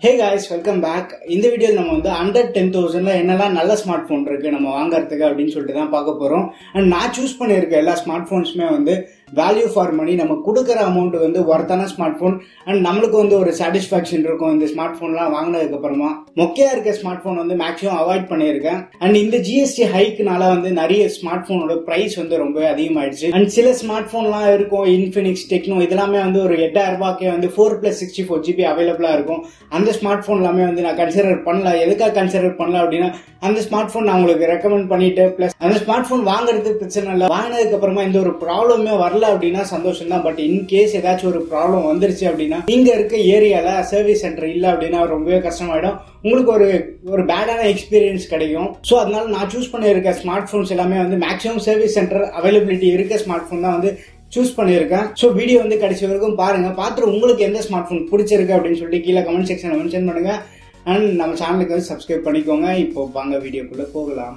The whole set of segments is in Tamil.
ஹே காய்ஸ் வெல்கம் பேக் இந்த வீடியோவில் நம்ம வந்து அண்டர் டென் தௌசண்ட்ல என்னெல்லாம் நல்ல ஸ்மார்ட் ஃபோன் இருக்கு நம்ம வாங்குறதுக்கு அப்படின்னு சொல்லிட்டு தான் பார்க்க போறோம் அண்ட் நான் சூஸ் பண்ணியிருக்க எல்லா ஸ்மார்ட் ஃபோன்ஸுமே வந்து வேல்யூ ஃபார் மணி நம்ம கொடுக்குற அமௌண்ட் வந்து ஒர்த்தான ஸ்மார்ட் ஃபோன் அண்ட் நம்மளுக்கு வந்து ஒரு சாட்டிஸ்ஃபேக்ஷன் இருக்கும் இந்த ஸ்மார்ட் ஃபோன்லாம் வாங்கினதுக்கு அப்புறமா மொக்கையா இருக்க ஸ்மார்ட் ஃபோன் வந்து மேக்ஸிமம் அவாய்ட் பண்ணியிருக்கேன் அண்ட் இந்த ஜிஎஸ்டி ஹைக்குனால வந்து நிறைய ஸ்மார்ட் ஃபோனோட பிரைஸ் வந்து ரொம்ப அதிகமாயிடுச்சு அண்ட் சில ஸ்மார்ட் ஃபோன்லாம் இருக்கும் இன்ஃபினிக்ஸ் டெக்னோ இதெல்லாமே வந்து ஒரு எட்டாயிரம் ரூபாய்க்கே வந்து four plus sixty four GB அவைலபிளா இருக்கும் அந்த ஸ்மார்ட் ஃபோன் எல்லாமே வந்து நான் கன்சிடர் பண்ணல எதுக்காக கன்சிடர் பண்ணல அப்படின்னா அந்த ஸ்மார்ட் ஃபோன் நான் உங்களுக்கு ரெக்கமெண்ட் பண்ணிட்டு பிளஸ் அந்த ஸ்மார்ட் ஃபோன் வாங்குறது பிரச்சனை இல்லை வாங்கினதுக்கு அப்புறமா எந்த ஒரு ப்ராப்ளமே வரல அப்படின்னா சந்தோஷம் தான் பட் இன் கேஸ் ஏதாச்சும் ஒரு ப்ராப்ளம் வந்துருச்சு அப்படின்னா இங்க இருக்க ஏரியால சர்வீஸ் சென்டர் இல்லை அப்படின்னா ரொம்பவே கஷ்டமாயிடும் உங்களுக்கு ஒரு ஒரு பேடான எக்ஸ்பீரியன்ஸ் கிடைக்கும் ஸோ அதனால நான் சூஸ் பண்ணியிருக்க ஸ்மார்ட் ஃபோன்ஸ் எல்லாமே வந்து மேக்ஸிமம் சர்வீஸ் சென்டர் அவைலபிலிட்டி இருக்க ஸ்மார்ட் ஃபோன் தான் வந்து சூஸ் பண்ணியிருக்கேன் ஸோ வீடியோ வந்து கடைசி வரைக்கும் பாருங்க பார்த்துட்டு உங்களுக்கு எந்த ஸ்மார்ட் ஃபோன் பிடிச்சிருக்கு அப்படின்னு சொல்லிட்டு கீழே கமெண்ட் செக்ஷனில் மென்ஷன் பண்ணுங்க அண்ட் நம்ம சேனலுக்கு வந்து சப்ஸ்கிரைப் பண்ணிக்கோங்க இப்போ வாங்க வீடியோக்குள்ள போகலாம்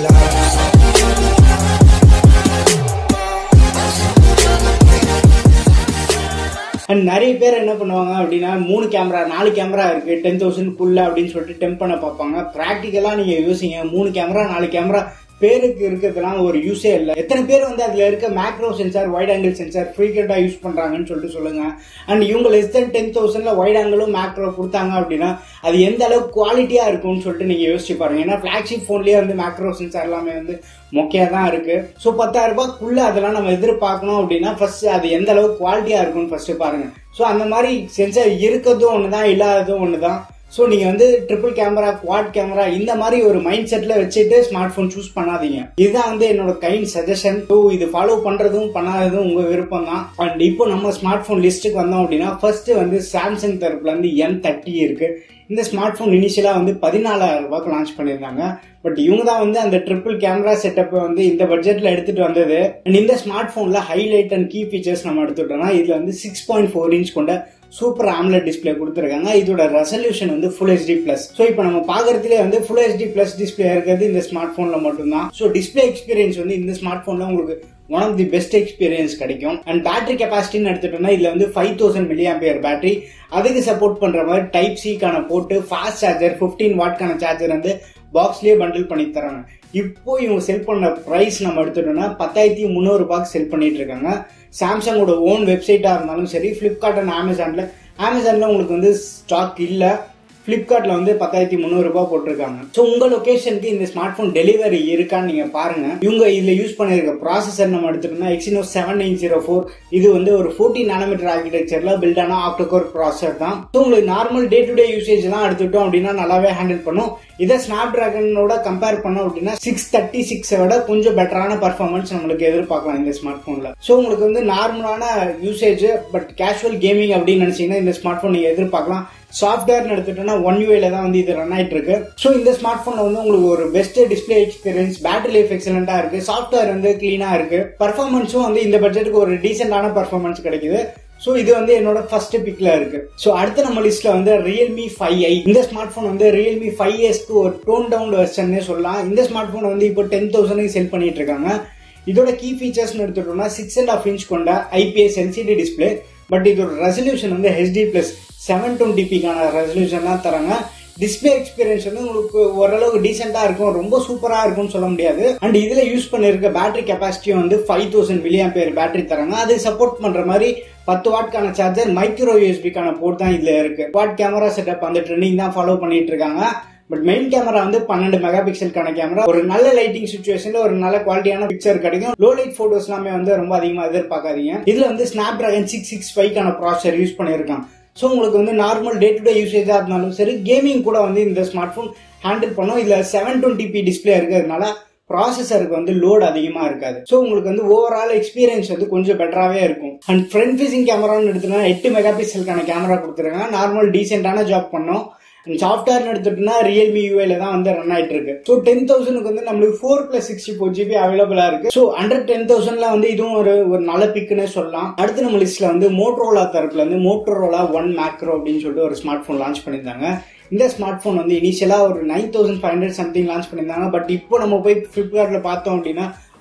அண்ட் நிறைய பேர் என்ன பண்ணுவாங்க அப்படின்னா மூணு கேமரா நாலு கேமரா இருக்கு டென் தௌசண்ட்குள்ள அப்படின்னு சொல்லிட்டு டெம்ப் பண்ண பார்ப்பாங்க ப்ராக்டிக்கலா நீங்க யோசிங்க மூணு கேமரா நாலு கேமரா பேருக்கு இருக்கிறதுலாம் ஒரு யூஸே இல்லை எத்தனை பேர் வந்து அதுல இருக்க macro sensor wide angle sensor ஃப்ரீக்வெண்டா யூஸ் பண்றாங்கன்னு சொல்லிட்டு சொல்லுங்க அண்ட் இவங்க லெஸ் தென் டென் தௌசண்ட்ல வைட் ஆங்கிளும் மேக்ரோ கொடுத்தாங்க அப்படின்னா அது எந்த அளவுக்கு குவாலிட்டியா இருக்கும்னு சொல்லிட்டு நீங்க யோசிச்சு பாருங்க ஏன்னா பிளாக்ஷிப் போன்லயே வந்து மேக்ரோ சென்சார் எல்லாமே வந்து மொக்கையா தான் இருக்கு ஸோ பத்தாயிரம் ரூபாய்க்குள்ள அதெல்லாம் நம்ம எதிர்பார்க்கணும் அப்படின்னா ஃபர்ஸ்ட் அது எந்த அளவுக்கு குவாலிட்டியா இருக்கும்னு ஃபர்ஸ்ட் பாருங்க ஸோ அந்த மாதிரி சென்சார் இருக்கிறதும் ஒண்ணுதான் இல்லாததும் ஒண்ணுதான் ஸோ நீங்கள் வந்து ட்ரிபிள் கேமரா குவாட் கேமரா இந்த மாதிரி ஒரு மைண்ட் செட்டில் வச்சுட்டு ஸ்மார்ட் ஃபோன் சூஸ் பண்ணாதீங்க இதுதான் வந்து என்னோட கைண்ட் சஜஷன் ஸோ இது ஃபாலோ பண்ணுறதும் பண்ணாததும் உங்கள் விருப்பம் தான் அண்ட் இப்போ நம்ம ஸ்மார்ட் ஃபோன் லிஸ்ட்டுக்கு வந்தோம் அப்படின்னா ஃபர்ஸ்ட் வந்து சாம்சங் தரப்புல இருந்து எம் தேர்ட்டி இருக்கு இந்த ஸ்மார்ட் ஃபோன் இனிஷியலாக வந்து பதினாலாயிரம் ரூபாய்க்கு லான்ச் பண்ணியிருந்தாங்க பட் இவங்க தான் வந்து அந்த ட்ரிபிள் கேமரா செட்டப் வந்து இந்த பட்ஜெட்ல எடுத்துட்டு வந்தது அண்ட் இந்த ஸ்மார்ட் ஃபோன்ல ஹைலைட் அண்ட் கீ ஃபீச்சர்ஸ் நம்ம எடுத்துட்டோம்னா இதுல வந்து சிக்ஸ் பாயிண்ட் ஃபோர் இன்ச் கொண்ட சூப்பர் ஆம்லெட் டிஸ்பிளே கொடுத்துருக்காங்க இதோட ரெசல்யூஷன் வந்து ஃபுல் ஹெச்டி பிளஸ் ஸோ இப்போ நம்ம பாக்குறதுலேயே வந்து ஃபுல் ஹெச்டி பிளஸ் டிஸ்பிளே இருக்கிறது இந்த ஸ்மார்ட் போன்ல மட்டும்தான் ஸோ டிஸ்பிளே எக்ஸ்பீரியன்ஸ் வந்து இந்த ஸ்மார்ட் போன்ல உங்களுக்கு one of the best experience கிடைக்கும் அண்ட் பேட்டரி கெப்பாசிட்டின்னு எடுத்துட்டோம்னா இதுல வந்து ஃபைவ் தௌசண்ட் மில்லியாம்பியர் பேட்டரி அதுக்கு சப்போர்ட் பண்ற மாதிரி டைப் சிக்கான போட்டு ஃபாஸ்ட் சார்ஜர் ஃபிஃப்டீன் வாட்கான சார்ஜர் வந்து பாக்ஸ்லயே பண்டில் பண்ணி தராங்க இப்போ இவங்க செல் பண்ண பிரைஸ் நம்ம எடுத்துட்டோம்னா பத்தாயிரத்தி முந்நூறு ரூபாய்க்கு செல் பண்ணிட்டு இருக்காங்க சாம்சங்கோட ஓன் வெப்சைட்டா இருந்தாலும் சரி பிளிப்கார்ட் அண்ட் அமேசான்ல அமேசான்ல உங்களுக்கு வந்து ஸ்டாக் இல்லை பிளிப்கார்ட்ல வந்து பத்தாயிரத்தி முந்நூறு ரூபாய் போட்டிருக்காங்க ஸோ உங்க லொகேஷனுக்கு இந்த ஸ்மார்ட் போன் டெலிவரி இருக்கான்னு நீங்க பாருங்க இவங்க இதுல யூஸ் பண்ணிருக்க ப்ராசஸர் நம்ம எடுத்துட்டோம்னா Exynos seven nine zero four இது வந்து ஒரு ஃபோர்டீன் நானோமீட்டர் ஆர்கிடெக்சர்ல பில்ட் ஆன ஆக்டோகோர் ப்ராசஸர் தான் ஸோ உங்களுக்கு normal day to day usage எல்லாம் எடுத்துட்டோம் அப்படின்னா நல்லாவே ஹேண்டில் பண்ணும் இதை ஸ்னாப் டிராகனோட கம்பேர் பண்ணோம் அப்படின்னா சிக்ஸ் தேர்ட்டி சிக்ஸை விட கொஞ்சம் பெட்டரான பர்ஃபார்மன்ஸ் நம்மளுக்கு எதிர்பார்க்கலாம் இந்த ஸ்மார்ட் போன்ல ஸோ உங்களுக்கு வந்து நார்மலான யூசேஜ் பட் கேஷுவல் கேமிங் அப்படின்னு நினைச்சீங்கன்னா இந்த ஸ்மார்ட் போன் நீங்க எதிர்பார்க்கலாம் சாஃப்ட்வேர் எடுத்துட்டோம்னா ஒன் யூஏல தான் வந்து இது ரன் ஆயிட்டு இருக்கு ஸோ இந்த ஸ்மார்ட் போன்ல வந்து உங்களுக்கு ஒரு best display experience battery life எக்ஸலண்டா இருக்கு சாஃப்ட்வேர் வந்து கிளீனா இருக்கு பர்ஃபார்மன்ஸும் வந்து இந்த பட்ஜெட்டுக்கு ஒரு டீசென்டான பர்ஃபார்மன்ஸ் கிடைக்குது ஸோ இது வந்து என்னோட ஃபர்ஸ்ட் பிக்ல இருக்கு ஸோ அடுத்த நம்ம லிஸ்ட்ல வந்து ரியல்மி ஃபைவ் ஐ இந்த ஸ்மார்ட் போன் வந்து ரியல்மி ஃபைவ் எஸ்க்கு ஒரு டோன் டவுன் வெர்ஷன் சொல்லலாம் இந்த ஸ்மார்ட் போன் வந்து இப்போ டென் தௌசண்ட் செல் பண்ணிட்டு இருக்காங்க இதோட கீ ஃபீச்சர்ஸ் எடுத்துட்டோம்னா சிக்ஸ் அண்ட் ஆஃப் இன்ச் கொண்ட ஐபிஎஸ் எல்சிடி டிஸ்பிளே பட் இதோட ரெசல்யூஷன் வந்து ஹெச்டி பிளஸ் செவன் டுவெண்ட்டி பிக்கான ரெசல்யூஷன் தான் தராங்க டிஸ்பிளே எக்ஸ்பீரியன்ஸ் வந்து உங்களுக்கு ஓரளவுக்கு டீசெண்டா இருக்கும் ரொம்ப சூப்பரா இருக்கும்னு சொல்ல முடியாது அண்ட் இதுல யூஸ் பண்ணிருக்க பேட்டரி கெப்பாசிட்டியும் வந்து ஃபைவ் தௌசண்ட் மில்லியம் பேர் பேட்டரி தராங்க அது சப்போர்ட் பண்ற மாதிரி பத்து வாட்கான சார்ஜர் மைக்ரோ யூஎஸ்பிக்கான போர்ட் தான் இதுல இருக்கு வாட் கேமரா செட்டப் அந்த ட்ரெண்டிங் தான் ஃபாலோ பண்ணிட்டு இருக்காங்க பட் மெயின் கேமரா வந்து பன்னெண்டு மெகா பிக்சலுக்கான கேமரா ஒரு நல்ல லைட்டிங் சுச்சுவேஷன்ல ஒரு நல்ல குவாலிட்டியான பிக்சர் கிடைக்கும் லோ லைட் போட்டோஸ் எல்லாமே வந்து ரொம்ப அதிகமா எதிர்பார்க்காதீங்க இதுல வந்து ஸ்னாப் டிராகன் சிக்ஸ் சிக்ஸ் ஃபைவ்க்கான ப்ராசர் யூஸ் பண்ணியிருக்காங்க ஸோ உங்களுக்கு வந்து நார்மல் டே டு டே யூசேஜா இருந்தாலும் சரி கேமிங் கூட வந்து இந்த ஸ்மார்ட் போன் ஹேண்டில் பண்ணும் இதுல செவன் டுவெண்ட்டி பி டிஸ்பிளே இருக்கிறதுனால ப்ராசஸருக்கு வந்து லோட் அதிகமா இருக்காது ஸோ உங்களுக்கு வந்து ஓவரால் எக்ஸ்பீரியன்ஸ் வந்து கொஞ்சம் பெட்டராகவே இருக்கும் அண்ட் ஃப்ரண்ட் ஃபேசிங் கேமரான்னு எடுத்தோம்னா எட்டு மெகா பிக்சலுக்கான கேமரா கொடுத்துருக்காங்க நார்மல் டீசென்டான ஜாப் பண்ணோம் சாஃப்ட்வேர் எடுத்துட்டுனா ரியல்மி யூஏல தான் வந்து ரன் ஆயிட்டு இருக்கு ஸோ டென் தௌசண்ட்க்கு வந்து நம்மளுக்கு four plus sixty four GB அவைலபிளா இருக்கு ஸோ அண்டர் டென் தௌசண்ட்ல வந்து இதுவும் ஒரு ஒரு நல்ல பிக்குன்னு சொல்லலாம் அடுத்து நம்ம லிஸ்ட்ல வந்து மோட்ரோலா தரப்புல இருந்து மோட்ரோலா ஒன் மேக்ரோ அப்படின்னு சொல்லிட்டு ஒரு ஸ்மார்ட் போன் லான்ச் பண்ணியிருந்தாங்க இந்த ஸ்மார்ட் போன் வந்து இனிஷியலா ஒரு nine thousand five hundred something launch பண்ணியிருந்தாங்க பட் இப்போ நம்ம போய் பிளிப்கார்ட்ல பார்த்தோம் அப்படின்னா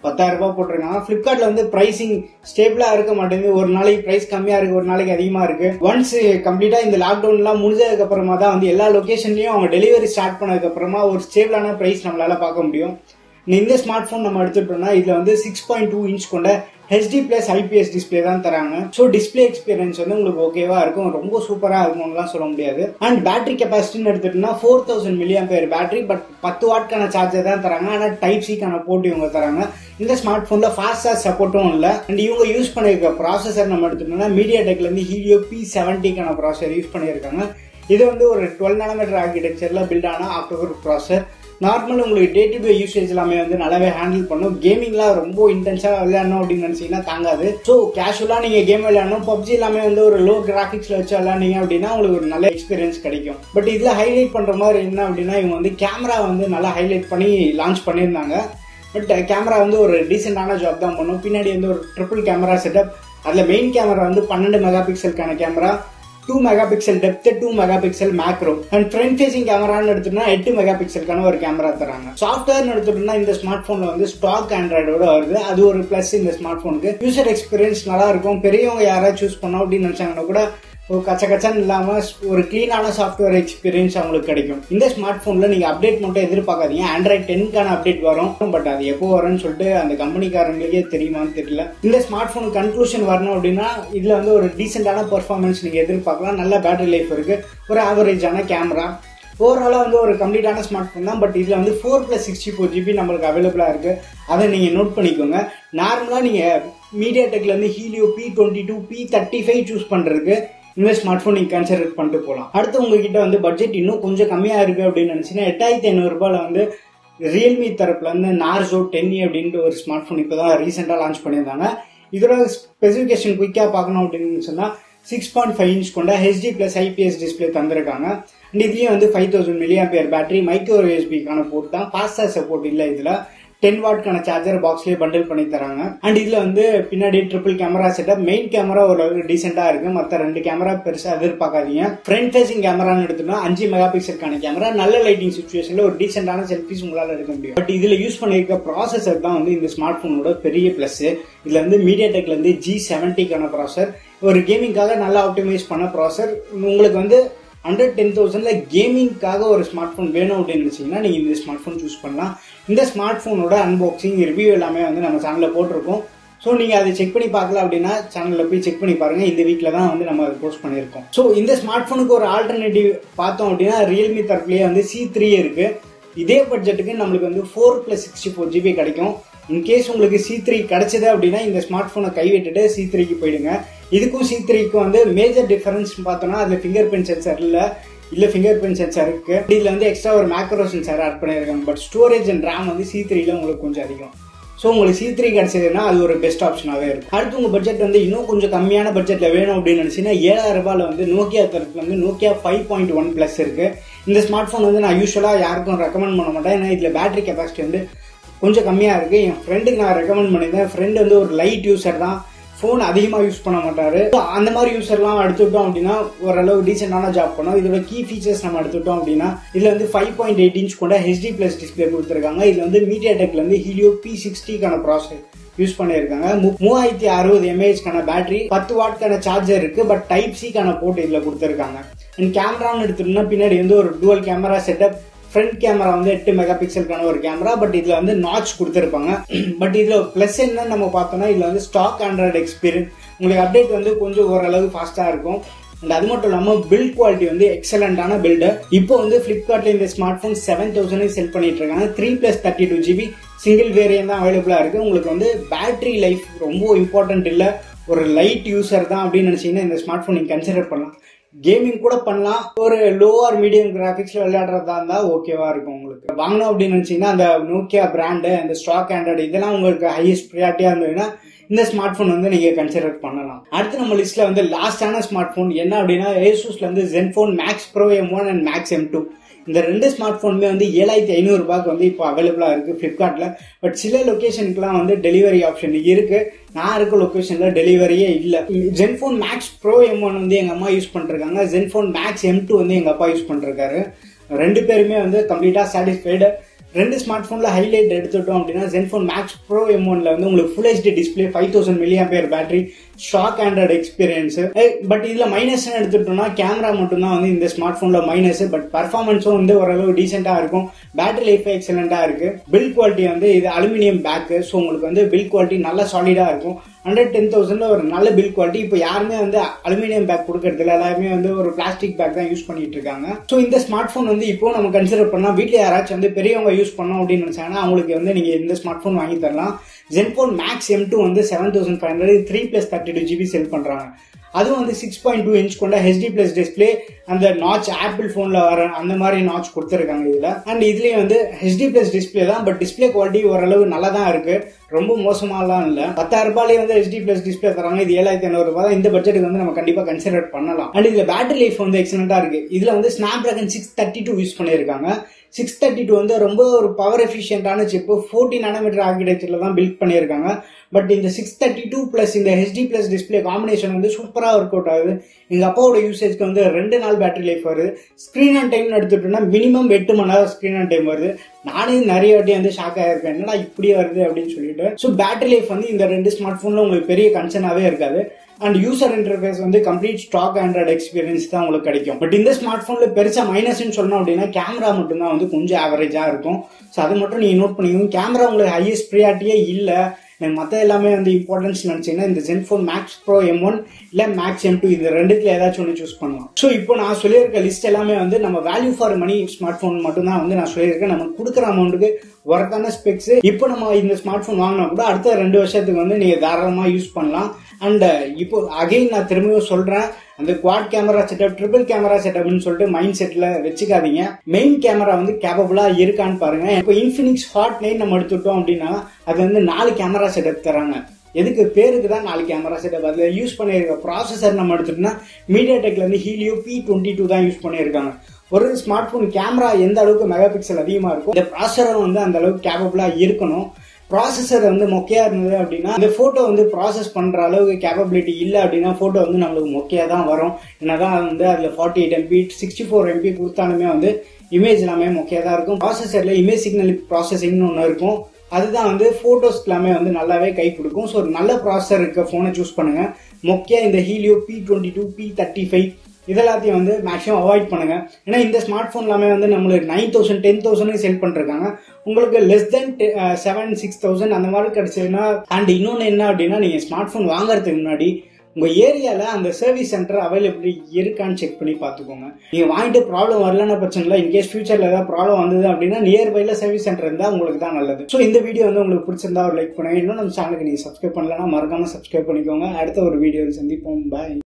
பத்தாயிரம் ரூபாய் போட்டிருக்காங்க பிளிப்கார்ட்ல வந்து பிரைசிங் ஸ்டேபிளா இருக்க மாட்டேங்குது ஒரு நாளைக்கு பிரைஸ் கம்மியா இருக்கு ஒரு நாளைக்கு அதிகமா இருக்கு ஒன்ஸ் கம்ப்ளீட்டா இந்த லாக்டவுன் எல்லாம் முடிஞ்சதுக்கு அப்புறமா தான் வந்து எல்லா லொகேஷன்லயும் அவங்க டெலிவரி ஸ்டார்ட் பண்ணதுக்கு அப்புறமா ஒரு ஸ்டேபிளான பிரைஸ் நம்மளால பார்க்க முடியும் இந்த ஸ்மார்ட் போன் நம்ம எடுத்துட்டோம்னா இதுல வந்து சிக்ஸ் பாயிண்ட் டூ இன்ச் கொண்ட ஹெச்டி பிளஸ் ஐபிஎஸ் டிஸ்பிளே தான் தராங்க ஸோ டிஸ்பிளே எக்ஸ்பீரியன்ஸ் வந்து உங்களுக்கு ஓகேவா இருக்கும் ரொம்ப சூப்பரா இருக்கும்லாம் சொல்ல முடியாது அண்ட் பேட்டரி கெப்பாசிட்டின்னு எடுத்துட்டோம்னா ஃபோர் தௌசண்ட் மில்லியம் பேர் பேட்டரி பட் பத்து வாட்க்கான சார்ஜர் தான் தராங்க ஆனால் டைப் சிக்கான போட்டு இவங்க தராங்க இந்த ஸ்மார்ட் போன்ல ஃபாஸ்ட் சார்ஜ் சப்போர்ட்டும் இல்லை அண்ட் இவங்க யூஸ் பண்ணிருக்க ப்ராசஸர் நம்ம எடுத்துட்டோம்னா மீடியா டெக்ல இருந்து ஹீலியோ பி செவன்டிக்கான ப்ராசஸர் யூஸ் பண்ணியிருக்காங்க இது வந்து ஒரு டுவெல் நானோமீட்டர் ஆர்கிடெக்சர்ல பில்ட் ஆன ஆக்டோகர் ப்ராசஸர் நார்மல் உங்களுக்கு டே டு டே யூசேஜ் எல்லாமே வந்து நல்லாவே ஹேண்டில் பண்ணும் கேமிங்லாம் ரொம்ப இன்டென்ஸா விளையாடணும் அப்படின்னு நினைச்சீங்கன்னா தாங்காது ஸோ கேஷுவலா நீங்க கேம் விளையாடணும் பப்ஜி எல்லாமே வந்து ஒரு லோ கிராஃபிக்ஸ்ல வச்சு விளையாடுனீங்க அப்படின்னா உங்களுக்கு ஒரு நல்ல எக்ஸ்பீரியன்ஸ் கிடைக்கும் பட் இதுல ஹைலைட் பண்ற மாதிரி என்ன அப்படின்னா இவங்க வந்து கேமரா வந்து நல்லா ஹைலைட் பண்ணி லான்ச் பண்ணியிருந்தாங்க பட் கேமரா வந்து ஒரு டீசெண்டான ஜாப் தான் பண்ணும் பின்னாடி வந்து ஒரு ட்ரிபிள் கேமரா செட்டப் அதில் மெயின் கேமரா வந்து பன்னெண்டு மெகா பிக்சலுக்கான camera two mega pixel depth two mega pixel macro and front facing கேமரான்னு எடுத்துட்டோம்னா எட்டு மெகா பிக்சலுக்கான ஒரு கேமரா தராங்க சாஃப்ட்வேர் எடுத்துட்டோம்னா இந்த ஸ்மார்ட் போன்ல வந்து ஸ்டாக் ஆண்ட்ராய்டோட வருது அது ஒரு பிளஸ் இந்த ஸ்மார்ட் போனுக்கு யூசர் எக்ஸ்பீரியன்ஸ் நல்லா இருக்கும் பெரியவங்க யாராவது சூஸ் பண்ணோம் அப்படின்னு நினைச்சாங்கன்னா கூட ஒரு கச்ச கச்சன்னு இல்லாம ஒரு கிளீனான சாஃப்ட்வேர் எக்ஸ்பீரியன்ஸ் அவங்களுக்கு கிடைக்கும் இந்த ஸ்மார்ட் போன்ல நீங்க அப்டேட் மட்டும் எதிர்பார்க்காதீங்க ஆண்ட்ராய்ட் டென்க்கான அப்டேட் வரும் பட் அது எப்போ வரும்னு சொல்லிட்டு அந்த கம்பெனிக்காரங்களுக்கே தெரியுமான்னு தெரியல இந்த ஸ்மார்ட் போன் கன்க்ளூஷன் வரணும் அப்படின்னா இதுல வந்து ஒரு டீசென்டான பெர்ஃபார்மன்ஸ் நீங்க எதிர்பார்க்கலாம் நல்ல பேட்டரி லைஃப் இருக்கு ஒரு ஆவரேஜான கேமரா ஓவராலாக வந்து ஒரு கம்ப்ளீட்டான ஸ்மார்ட் ஃபோன் தான் பட் இதில் வந்து four plus sixty four GB நம்மளுக்கு அவைலபிளாக இருக்குது அதை நீங்கள் நோட் பண்ணிக்கோங்க நார்மலாக நீங்கள் மீடியா டெக்லேருந்து Helio P twenty two P thirty five choose பண்ணுறதுக்கு இந்த ஸ்மார்ட் ஃபோன் நீங்கள் கன்சிடர் பண்ணிட்டு போகலாம் அடுத்து உங்ககிட்ட வந்து பட்ஜெட் இன்னும் கொஞ்சம் கம்மியாக இருக்குது அப்படின்னு நினச்சிங்கன்னா எட்டாயிரத்தி ஐநூறுரூபாவில் வந்து ரியல்மி தரப்புல இருந்து நார்சோ டென்னி அப்படின்ட்டு ஒரு ஸ்மார்ட் ஃபோன் இப்போ தான் ரீசெண்டாக லான்ச் பண்ணியிருந்தாங்க இதோட ஸ்பெசிஃபிகேஷன் குயிக்காக பார்க்கணும் அப்படின்னு சொன்னால் சிக்ஸ் பாயிண்ட் ஃபைவ் இன்ச் கொண்ட ஹெச்டி பிளஸ் ஐபிஎஸ் டிஸ்பிளே தந்திருக்காங்க அண்ட் இதுலேயும் வந்து five thousand milliampere battery micro யூஎஸ்பிக்கான போர்ட் தான் ஃபாஸ்டாக சப்போர்ட் இல்லை இதில் டென் வாட்க்கான சார்ஜர் பாக்ஸ்லேயே பண்டில் பண்ணி தராங்க அண்ட் இதில் வந்து பின்னாடி triple camera setup main camera ஓரளவுக்கு டீசெண்டாக இருக்கு மற்ற ரெண்டு கேமரா பெருசாக எதிர்பார்க்காதீங்க ஃப்ரண்ட் ஃபேசிங் கேமரான்னு எடுத்தோம்னா அஞ்சு மெகா பிக்சலுக்கான கேமரா நல்ல லைட்டிங் சுச்சுவேஷனில் ஒரு டீசெண்டான செல்ஃபிஸ் உங்களால் எடுக்க முடியும் பட் இதில் யூஸ் பண்ணியிருக்க ப்ராசஸர் தான் வந்து இந்த ஸ்மார்ட் ஃபோனோட பெரிய ப்ளஸ் இதில் வந்து மீடியா டெக்ல இருந்து ஜி செவன்ட்டிக்கான ப்ராசர் ஒரு கேமிங்காக நல்லா ஆப்டிமைஸ் பண்ண ப்ராசர் உங்களுக்கு வந்து அண்டர் டென் தௌசண்ட்ல கேமிங்காக ஒரு ஸ்மார்ட் ஃபோன் வேணும் அப்படின்னு நினைச்சீங்கன்னா நீங்க இந்த ஸ்மார்ட் ஃபோன் சூஸ் பண்ணலாம் இந்த ஸ்மார்ட் ஃபோனோட அன்பாக்சிங் ரிவ்யூ எல்லாமே வந்து நம்ம சேனலில் போட்டிருக்கோம் ஸோ நீங்கள் அதை செக் பண்ணி பார்க்கல அப்படின்னா சேனலில் போய் செக் பண்ணி பாருங்க இந்த வீக்கில் தான் வந்து நம்ம அதை போஸ்ட் பண்ணியிருக்கோம் ஸோ இந்த ஸ்மார்ட் ஃபோனுக்கு ஒரு ஆல்டர்னேட்டிவ் பார்த்தோம் அப்படின்னா ரியல்மி தரப்புலேயே வந்து சி த்ரீ இருக்கு இதே பட்ஜெட்டுக்கு நம்மளுக்கு வந்து four plus sixty four GB கிடைக்கும் இன்கேஸ் உங்களுக்கு சி த்ரீ கிடைச்சது அப்படின்னா இந்த ஸ்மார்ட் ஃபோனை கைவிட்டுட்டு சி த்ரீக்கு போயிடுங்க இதுக்கும் சி த்ரீக்கும் வந்து மேஜர் டிஃபரன்ஸ் பார்த்தோம்னா அதில் ஃபிங்கர் பிரிண்ட் சென்சர் இல்லை இல்லை ஃபிங்கர் பிரிண்ட் சென்சார் இருக்கு இதில் வந்து எக்ஸ்ட்ரா ஒரு மேக்ரோ சென்சார் ஆட் பண்ணியிருக்காங்க பட் ஸ்டோரேஜ் அண்ட் ரேம் வந்து சி த்ரீல உங்களுக்கு கொஞ்சம் அதிகம் ஸோ உங்களுக்கு சி த்ரீ கிடைச்சதுன்னா அது ஒரு பெஸ்ட் ஆப்ஷனாகவே இருக்கும் அடுத்து உங்கள் பட்ஜெட் வந்து இன்னும் கொஞ்சம் கம்மியான பட்ஜெட்டில் வேணும் அப்படின்னு நினச்சிங்கன்னா ஏழாயிரம் ரூபாயில் வந்து நோக்கியா தரப்புல வந்து Nokia five point one plus இருக்கு இந்த ஸ்மார்ட் ஃபோன் வந்து நான் யூஸ்வலாக யாருக்கும் ரெக்கமெண்ட் பண்ண மாட்டேன் ஏன்னா இதில் பேட்டரி கெப்பாசிட்டி வந்து கொஞ்சம் கம்மியாக இருக்குது என் ஃப்ரெண்டுக்கு நான் ரெக்கமெண்ட் பண்ணியிருந்தேன் ஃப்ரெண்டு வந்து ஒரு லைட் யூசர் தான் ஃபோன் அதிகமாக யூஸ் பண்ண மாட்டாரு அந்த மாதிரி யூசர்லாம் எடுத்துட்டோம் அப்படின்னா ஓரளவு டீசெண்டான ஜாப் பண்ணும் இதோட கீ ஃபீச்சர்ஸ் நம்ம எடுத்துட்டோம் அப்படின்னா இதில் வந்து ஃபைவ் பாயிண்ட் எயிட் இன்ச் கொண்ட ஹெச்டி பிளஸ் டிஸ்பிளே கொடுத்துருக்காங்க இதில் வந்து மீடியா டெக்ல இருந்து ஹீலியோ பி சிக்ஸ்டிக்கான ப்ராசஸ் யூஸ் பண்ணியிருக்காங்க மூவாயிரத்தி அறுபது எம்ஏஹெச்க்கான பேட்டரி பத்து வாட்க்கான சார்ஜர் இருக்கு பட் டைப் சிக்கான போர்ட் இதில் கொடுத்துருக்காங்க அண்ட் கேமரான்னு எடுத்துட்டோம்னா பின்னாடி வந்து ஒரு dual camera setup front camera வந்து எட்டு மெகா பிக்சலுக்கான ஒரு கேமரா பட் இதில் வந்து நாச் கொடுத்துருப்பாங்க பட் இதில் ப்ளஸ் என்னன்னு நம்ம பார்த்தோம்னா இதில் வந்து ஸ்டாக் ஆண்ட்ராய்டு எக்ஸ்பீரியன்ஸ் உங்களுக்கு அப்டேட் வந்து கொஞ்சம் ஓரளவு ஃபாஸ்ட்டாக இருக்கும் அண்ட் அது மட்டும் இல்லாமல் பில்ட் குவாலிட்டி வந்து எக்ஸலண்டான பில்டு இப்போ வந்து ஃப்ளிப்கார்ட்ல இந்த smart phone seven thousand sell பண்ணிட்டு இருக்காங்க three plus thirty two GB single variant தான் அவைலபிளாக இருக்கு உங்களுக்கு வந்து பேட்டரி லைஃப் ரொம்ப இம்பார்ட்டன்ட் இல்லை ஒரு லைட் யூசர் தான் அப்படின்னு நினைச்சீங்கன்னா இந்த ஸ்மார்ட் ஃபோன் நீங்கள் கன்சிடர் பண்ணலாம் கேமிங் கூட பண்ணலாம் ஒரு லோவர் மீடியம் கிராஃபிக்ஸ்ல விளையாடுறதா இருந்தா ஓகேவா இருக்கும் உங்களுக்கு வாங்கணும் அப்படின்னு நினைச்சீங்கன்னா அந்த நோக்கியா பிராண்டு அந்த ஸ்டாக் ஆண்ட்ராய்டு இதெல்லாம் உங்களுக்கு ஹையஸ்ட் ப்ரியாரிட்டியா இருந்ததுன்னா இந்த ஸ்மார்ட் ஃபோன் வந்து நீங்க கன்சிடர் பண்ணலாம் அடுத்து நம்ம லிஸ்ட்ல வந்து லாஸ்டான ஸ்மார்ட் ஃபோன் என்ன அப்படின்னா ஏசூஸ்ல வந்து Zenfone Max Pro M one and Max M two இந்த ரெண்டு ஸ்மார்ட் ஃபோனுமே வந்து ஏழாயிரத்தி ஐநூறு ரூபாய்க்கு வந்து இப்போ அவைலபிளா இருக்கு ஃபிளிப்கார்ட்ல பட் சில லொகேஷனுக்குலாம் வந்து டெலிவரி ஆப்ஷன் இருக்கு நான் இருக்க லொகேஷன்ல டெலிவரியே இல்லை Zenfone Max Pro M one வந்து எங்க அம்மா யூஸ் பண்ணிருக்காங்க ஜென்ஃபோன் மேக்ஸ் எம் டூ வந்து எங்க அப்பா யூஸ் பண்ணிருக்காரு ரெண்டு பேருமே வந்து கம்ப்ளீட்டா சாட்டிஸ்ஃபைடு ரெண்டு ஸ்மார்ட் ஃபோனில் ஹைலைட் எடுத்துட்டோம் அப்படின்னா ஜென்ஃபோன் மேக்ஸ் ப்ரோ எம் ஒன்ல வந்து உங்களுக்கு full HD display five thousand milliampere battery stock Android experience but இதில் மைனஸ் எடுத்துட்டோம்னா கேமரா மட்டும்தான் வந்து இந்த ஸ்மார்ட் ஃபோனில் மைனஸ் பட் பர்ஃபார்மன்ஸும் வந்து ஓரளவு டீசெண்டாக இருக்கும் பேட்டரி லைஃப் எக்ஸலண்ட்டாக இருக்கு பில் குவாலிட்டி வந்து இது அலுமினியம் பேக்கு ஸோ உங்களுக்கு வந்து பில் குவாலிட்டி நல்லா சாலிடாக இருக்கும் ஹண்ட்ரட் டென் தௌசண்ட்ல ஒரு நல்ல பில் குவாலிட்டி இப்போ யாருமே வந்து அலுமினியம் பேக் கொடுக்கறதுல எல்லாருமே வந்து ஒரு பிளாஸ்டிக் பேக் தான் யூஸ் பண்ணிட்டு இருக்காங்க ஸோ இந்த ஸ்மார்ட் ஃபோன் வந்து இப்போ நம்ம கன்சிடர் பண்ணலாம் வீட்டில் யாராச்சும் வந்து பெரியவங்க யூஸ் பண்ணோம் அப்படின்னு நினைச்சாங்கன்னா அவங்களுக்கு வந்து நீங்க இந்த ஸ்மார்ட் ஃபோன் வாங்கி தரலாம் ஜென்ஃபோன் மேக்ஸ் எம் டூ வந்து seven thousand five hundred three plus thirty two GB sell பண்றாங்க அதுவும் வந்து சிக்ஸ் பாயிண்ட் டூ இன்ச் கொண்ட ஹெச்டி பிளஸ் டிஸ்பிளே அந்த நாச் ஆப்பிள் ஃபோனில் வர அந்த மாதிரி நாச் கொடுத்துருக்காங்க இதில் அண்ட் இதுலேயே வந்து ஹெச்டி பிளஸ் டிஸ்பிளே தான் பட் டிஸ்பிளே குவாலிட்டி ஓரளவு நல்லா தான் இருக்கு ரொம்ப மோசமாலாம் இல்லை பத்தாயிரம் ரூபாயிலே வந்து ஹெச்டி பிளஸ் டிஸ்பிளே தராங்க இது ஏழாயிரத்தி ஐநூறு ரூபாய் தான் இந்த பட்ஜெட்டுக்கு வந்து நம்ம கண்டிப்பாக கன்சிடர் பண்ணலாம் அண்ட் இதில் பேட்டரி லைஃப் வந்து எக்ஸலண்ட்டாக இருக்கு இதில் வந்து Snapdragon six thirty two use பண்ணியிருக்காங்க சிக்ஸ் தேர்ட்டி டூ வந்து ரொம்ப ஒரு பவர் எஃபிஷியன்டான சிப்பு ஃபோர்ட்டி நானோமீட்டர் ஆர்கிடெக்சரில் தான் பில்ட் பண்ணியிருக்காங்க பட் இந்த சிக்ஸ் தேர்ட்டி டூ ப்ளஸ் இந்த ஹெச்டி ப்ளஸ் டிஸ்பிளே காம்பினேஷன் வந்து சூப்பராக ஒர்க் அவுட் ஆகுது எங்கள் அப்பாவோட யூசேஜ்க்கு வந்து ரெண்டு நாள் பேட்டரி லைஃப் வருது ஸ்க்ரீன் அண்ட் டைம் எடுத்துட்டோம்னா மினிமம் எட்டு மணி நேரம் ஸ்க்ரீன் அண்ட் டைம் வருது நானே நிறைய வாட்டி வந்து ஷாக் ஆயிருக்கேன் என்னடா இப்படி வருது அப்படின்னு சொல்லிட்டு ஸோ பேட்டரி லைஃப் வந்து இந்த ரெண்டு ஸ்மார்ட் ஃபோனில் உங்களுக்கு பெரிய கன்சர்னாகவே இருக்காது அண்ட் யூசர் இன்டர்ஃபேஸ் வந்து கம்ப்ளீட் ஸ்டாக் ஆண்ட்ராய்டு எக்ஸ்பீரியன்ஸ் தான் உங்களுக்கு கிடைக்கும் பட் இந்த ஸ்மார்ட் ஃபோனில் பெருசாக மைனஸ்ன்னு சொல்லணும் அப்படின்னா கேமரா மட்டும்தான் வந்து கொஞ்சம் ஆவரேஜாக இருக்கும் ஸோ அதை மட்டும் நீங்கள் நோட் பண்ணிக்கோங்க கேமரா உங்களுக்கு ஹையஸ்ட் ப்ரியாரிட்டியே இல்லை எனக்கு மற்ற எல்லாமே வந்து இம்பார்ட்டன்ஸ் நினச்சிங்கன்னா இந்த Zenfone Max Pro M one இல்லை மேக்ஸ் எம் டூ இந்த ரெண்டுத்துல ஏதாச்சும் ஒன்று சூஸ் பண்ணலாம் ஸோ இப்போ நான் சொல்லியிருக்க லிஸ்ட் எல்லாமே வந்து நம்ம value for money smart phone மட்டும் தான் வந்து நான் சொல்லியிருக்கேன் நம்ம கொடுக்குற அமௌண்ட்டுக்கு ஒர்த்தான ஸ்பெக்ஸ் இப்போ நம்ம இந்த ஸ்மார்ட் ஃபோன் வாங்கினா கூட அடுத்த ரெண்டு வருஷத்துக்கு வந்து நீங்கள் தாராளமாக யூஸ் பண்ணலாம் அண்ட் இப்போ அகைன் நான் திரும்பியும் சொல்கிறேன் அந்த quad camera setup triple camera செட்டப்னு சொல்லிட்டு மைண்ட் செட்ல வச்சுக்காதீங்க மெயின் கேமரா வந்து கேப்பபிளா இருக்கான்னு பாருங்க இப்போ இன்ஃபினிக்ஸ் ஹாட் நைன் நம்ம எடுத்துட்டோம் அப்படின்னா அது வந்து நாலு கேமரா செட்டப் தராங்க எதுக்கு பேருக்கு தான் நாலு கேமரா செட்டப் அதில் யூஸ் பண்ணியிருக்க ப்ராசஸர் நம்ம எடுத்துட்டோம்னா மீடியா டெக்ல வந்து ஹீலியோ பி டுவெண்ட்டி டூ தான் யூஸ் பண்ணியிருக்காங்க ஒரு ஸ்மார்ட் ஃபோன் கேமரா எந்த அளவுக்கு மெகா பிக்சல் அதிகமாக இருக்கும் இந்த ப்ராசஸரும் வந்து அந்த அளவுக்கு கேப்பபிளா இருக்கணும் ப்ராசஸர் வந்து மொக்கையா இருந்தது அப்படின்னா இந்த போட்டோ வந்து ப்ராசஸ் பண்ற அளவுக்கு கேப்பபிலிட்டி இல்லை அப்படின்னா போட்டோ வந்து நம்மளுக்கு மொக்கையா தான் வரும் என்னதான் வந்து அதுல forty eight MP sixty four MP கொடுத்தாலுமே வந்து இமேஜ் எல்லாமே மொக்கையா தான் இருக்கும் ப்ராசஸர்ல இமேஜ் சிக்னல் ப்ராசஸிங்னு ஒன்று இருக்கும் அதுதான் வந்து போட்டோஸ் எல்லாமே வந்து நல்லாவே கை கொடுக்கும் ஸோ ஒரு நல்ல ப்ராசஸர் இருக்க ஃபோனை சூஸ் பண்ணுங்க மொக்கையா இந்த Helio P twenty two P thirty five இதெல்லாத்தையும் வந்து மேக்ஸிமம் அவாய்ட் பண்ணுங்க ஏன்னா இந்த ஸ்மார்ட் ஃபோன் எல்லாமே வந்து நம்மளுக்கு nine thousand ten thousand sell பண்ணிருக்காங்க உங்களுக்கு less than seven six thousand அந்த மாதிரி கிடைச்சதுன்னா அண்ட் இன்னொன்று என்ன அப்படின்னா நீங்க ஸ்மார்ட் ஃபோன் வாங்குறதுக்கு முன்னாடி உங்க ஏரியால அந்த சர்வீஸ் சென்டர் அவைலபிலிட்டி இருக்கான்னு செக் பண்ணி பார்த்துக்கோங்க நீங்க வாங்கிட்டு ப்ராப்ளம் வரலன்னு பிரச்சனை இல்லை இன்கேஸ் ஃபியூச்சர்ல ஏதாவது ப்ராப்ளம் வந்தது அப்படின்னா நியர்பைல சர்வீஸ் சென்டர் இருந்தா உங்களுக்கு தான் நல்லது ஸோ இந்த வீடியோ வந்து உங்களுக்கு பிடிச்சிருந்தா ஒரு லைக் பண்ணுங்க இன்னும் நம்ம சேனலுக்கு நீங்க சப்ஸ்கிரைப் பண்ணலன்னா மறக்காம சப்ஸ்கிரைப் பண்ணிக்கோங்க அடுத்த ஒரு வீடியோவில் சந்திப்போம் பாய்